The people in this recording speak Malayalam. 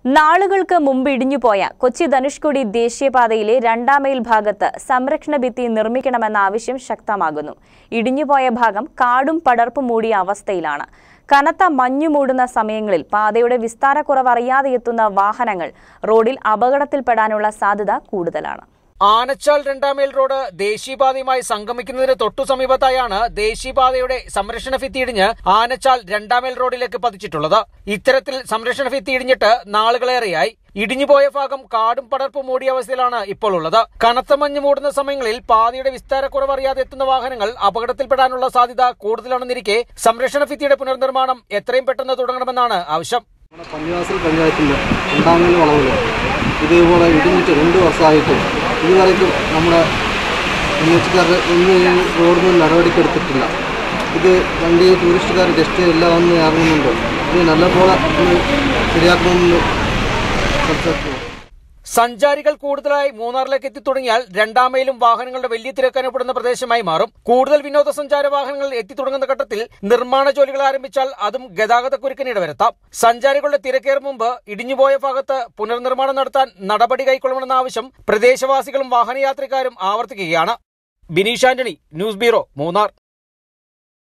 നാളുകൾക്ക് മുമ്പ് ഇടിഞ്ഞുപോയ കൊച്ചി ധനുഷ്കോടി ദേശീയപാതയിലെ രണ്ടാം മൈൽ ഭാഗത്ത് സംരക്ഷണ ഭിത്തി നിർമ്മിക്കണമെന്ന ആവശ്യം ശക്തമാകുന്നു ഇടിഞ്ഞുപോയ ഭാഗം കാടും പടർപ്പും മൂടിയ അവസ്ഥയിലാണ് കനത്ത മഞ്ഞു മൂടുന്ന സമയങ്ങളിൽ പാതയുടെ വിസ്താരക്കുറവ് അറിയാതെ എത്തുന്ന വാഹനങ്ങൾ റോഡിൽ അപകടത്തിൽപ്പെടാനുള്ള സാധ്യത കൂടുതലാണ് ആനച്ചാൽ രണ്ടാമേൽ റോഡ് ദേശീയപാതയുമായി സംഗമിക്കുന്നതിന് തൊട്ടു സമീപത്തായാണ് ദേശീയപാതയുടെ സംരക്ഷണ ഭിത്തി ഇടിഞ്ഞ് ആനച്ചാൽ രണ്ടാമേൽ റോഡിലേക്ക് പതിച്ചിട്ടുള്ളത് ഇത്തരത്തിൽ സംരക്ഷണ ഭിത്തി ഇടിഞ്ഞിട്ട് നാളുകളേറെയായി ഇടിഞ്ഞുപോയ ഭാഗം കാടും പടർപ്പും മൂടിയ അവസ്ഥയിലാണ് ഇപ്പോൾ ഉള്ളത് കനത്ത മഞ്ഞ് മൂടുന്ന സമയങ്ങളിൽ പാതയുടെ വിസ്താരക്കുറവ് അറിയാതെ എത്തുന്ന വാഹനങ്ങൾ അപകടത്തിൽപ്പെടാനുള്ള സാധ്യത കൂടുതലാണെന്നിരിക്കെ സംരക്ഷണ ഭിത്തിയുടെ പുനർനിർമ്മാണം എത്രയും പെട്ടെന്ന് തുടങ്ങണമെന്നാണ് ആവശ്യം നമ്മുടെ പള്ളിവാസൽ പഞ്ചായത്തിൻ്റെ രണ്ടാമത് വളവിൽ ഇതേപോലെ ഇടിഞ്ഞിട്ട് രണ്ട് വർഷമായിട്ടും ഇതുവരേക്കും നമ്മുടെ എൻഎച്ചുകാർ ഇന്ന് ഈ റോഡിൽ നിന്ന് നടപടിക്കെടുത്തിട്ടില്ല ഇത് വണ്ടി ടൂറിസ്റ്റുകാർ ജസ്റ്റ് എല്ലാം വന്ന് ഇറങ്ങുന്നുണ്ട് ഇത് നല്ലപോലെ ഒന്ന് ശരിയാക്കണമെന്ന് സംസാരിക്കുന്നു സഞ്ചാരികൾ കൂടുതലായി മൂന്നാറിലേക്ക് എത്തിത്തുടങ്ങിയാൽ രണ്ടാം മൈലും വാഹനങ്ങളുടെ വലിയ തിരക്ക് അനുഭവപ്പെടുന്ന പ്രദേശമായി മാറും കൂടുതൽ വിനോദസഞ്ചാര വാഹനങ്ങൾ എത്തിത്തുടങ്ങുന്ന ഘട്ടത്തിൽ നിർമ്മാണ ജോലികൾ ആരംഭിച്ചാൽ അതും ഗതാഗതക്കുരുക്കിന് ഇടവരുത്താം സഞ്ചാരികളുടെ തിരക്കേറും മുമ്പ് ഇടിഞ്ഞുപോയ ഭാഗത്ത് പുനർനിർമ്മാണം നടത്താൻ നടപടി കൈക്കൊള്ളണമെന്ന ആവശ്യം പ്രദേശവാസികളും വാഹനയാത്രക്കാരും ആവർത്തിക്കുകയാണ് Bineesh Antony news bureau Munnar